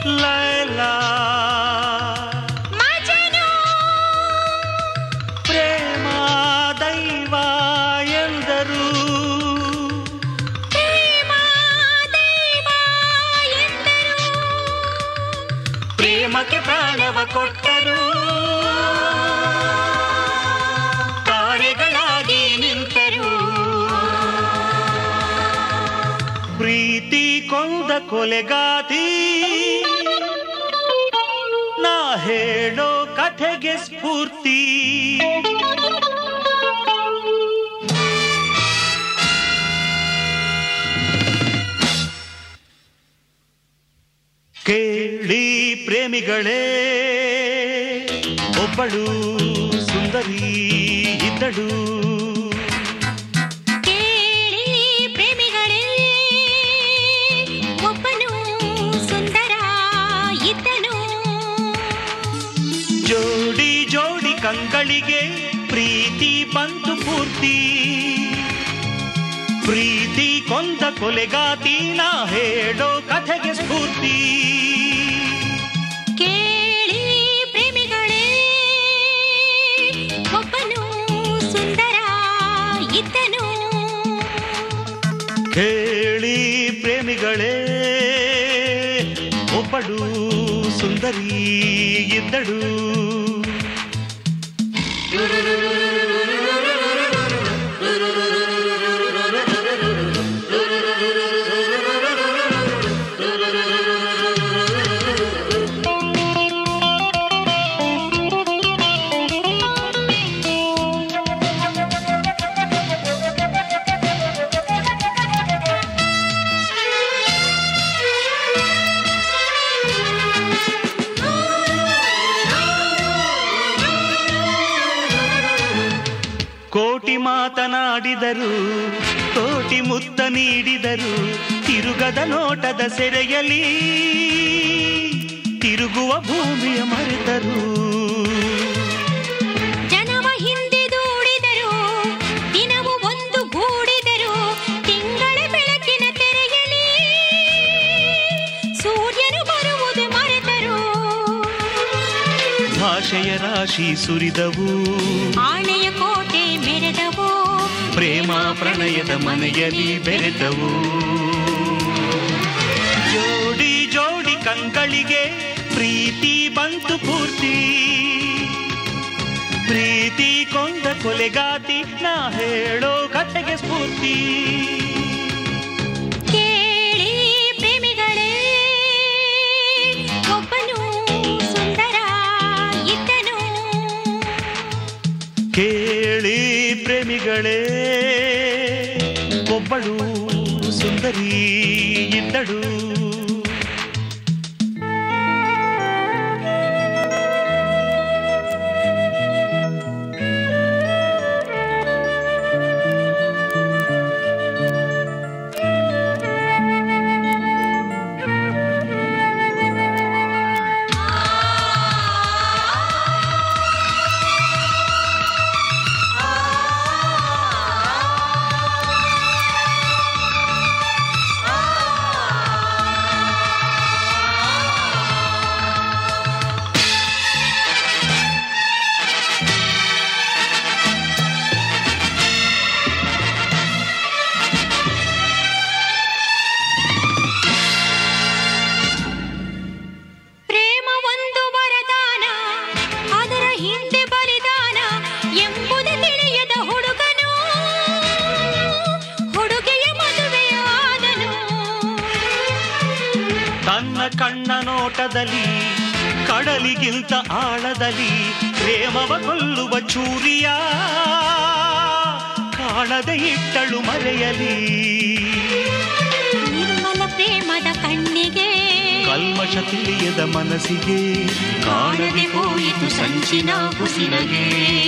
ಲೈಲಾ ಮಜನು ಪ್ರೇಮ ದೈವ ಎಂದರು ಪ್ರೇಮ ದೈವ ಎಂದರು ಪ್ರೇಮಕ್ಕೆ ಪ್ರಾಣವ ಕೊಟ್ಟರು ತಾರೆಗಳಾಗಿ ನಿಂತರು ಪ್ರೀತಿ ಕೊಂದ ಕೊಲೆಗಾತಿ ನಾ ಹೇಳೋ ಕಥೆಗೆ ಸ್ಫೂರ್ತಿ ಕೇಳಿ ಪ್ರೇಮಿಗಳೇ ಒಬ್ಬಳು ಸುಂದರಿ ಇದ್ದಳು ಕೇಳಿ ಪ್ರೇಮಿಗಳೇ ಒಬ್ಬನು ಸುಂದರ ಇದ್ದನು ಜೋಡಿ ಜೋಡಿ ಕಂಗಳಿಗೆ ಪ್ರೀತಿ ಬಂತು ಪೂರ್ತಿ ಪ್ರೀತಿ ಕೊಂದ ಕೊಲೆಗಾತಿ ನಾ ಹೇಳೋ ಕಥೆಗೆ ಸ್ಫೂರ್ತಿ ಕೇಳಿ ಪ್ರೇಮಿಗಳೇ ಒಬ್ಬನು ಸುಂದರ ಇದ್ದನು ಕೇಳಿ ಪ್ರೇಮಿಗಳೇ ಒಬ್ಬಳು ಸುಂದರಿ ಇದ್ದಳು ಕೋಟಿ ಮಾತನಾಡಿದರು ಕೋಟಿ ಮುತ್ತ ನೀಡಿದರು ತಿರುಗದ ನೋಟದ ಸೆರೆಯಲಿ ತಿರುಗುವ ಭೂಮಿಯ ಮರೆತರು ಜನವ ಹಿಂದೆ ದೂಡಿದರು ದಿನವು ಒಂದು ಗೂಡಿದರು ತಿಂಗಳ ಬೆಳಕಿನ ತೆರೆಯಲಿ ಸೂರ್ಯನು ಬರುವುದು ಮರೆತರು ಭಾಷೆಯ ರಾಶಿ ಸುರಿದವು ಆಣೆಯ ಕೋಟೆ ಮೆರೆದವು ಪ್ರೇಮ ಪ್ರಣಯದ ಮನೆಯಲ್ಲಿ ಬೆರೆತವು ಜೋಡಿ ಜೋಡಿ ಕಂಗಳಿಗೆ ಪ್ರೀತಿ ಬಂತು ಪೂರ್ತಿ ಪ್ರೀತಿ ಕೊಂದ ಕೊಲೆಗಾತಿ ನಾ ಹೇಳೋ ಕಥೆಗೆ ಸ್ಫೂರ್ತಿ ಕೇಳಿ ಪ್ರೇಮಿಗಳೇ ಒಬ್ಬನು ಸುಂದರ ಇದ್ದನು ಕೇಳಿ ಪ್ರೇಮಿಗಳೇ ಒಬ್ಬಳು ಸುಂದರಿ ಇದ್ದಳು ಪ್ರೇಮ ಒಂದು ವರದಾನ ಅದರ ಹಿಂದೆ ಬಲಿದಾನ ಎಂಬುದು ತಿಳಿಯದ ಹುಡುಗನು ಹುಡುಗಿಯ ಮದುವೆಯಾದನು ತನ್ನ ಕಣ್ಣ ನೋಟದಲ್ಲಿ ಕಡಲಿಗಿಂತ ಆಳದಲ್ಲಿ ಪ್ರೇಮವ ಕೊಲ್ಲುವ ಚೂರಿಯ ಕಾಣದೆ ಇಟ್ಟಳು ಮರೆಯಲಿ ನಿರ್ಮಲ ಪ್ರೇಮದ ಕಣ್ಣಿಗೆ ಕಲ್ಮಶ ತಿಳಿಯದ ಮನಸ್ಸಿಗೆ ಕಾಣದೆ ಹೋಯಿತು ಸಂಚಿನ ಕುಸಿನಗೆ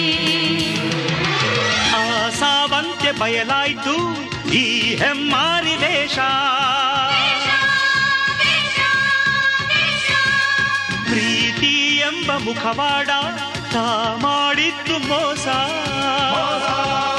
ಆ ಸಾವಂತೆ ಬಯಲಾಯ್ತು ಈ ಹೆಮ್ಮಾರಿ ವೇಷ ಪ್ರೀತಿ ಎಂಬ ಮುಖವಾಡ ತಾ ಮಾಡಿದ್ದು ಮೋಸ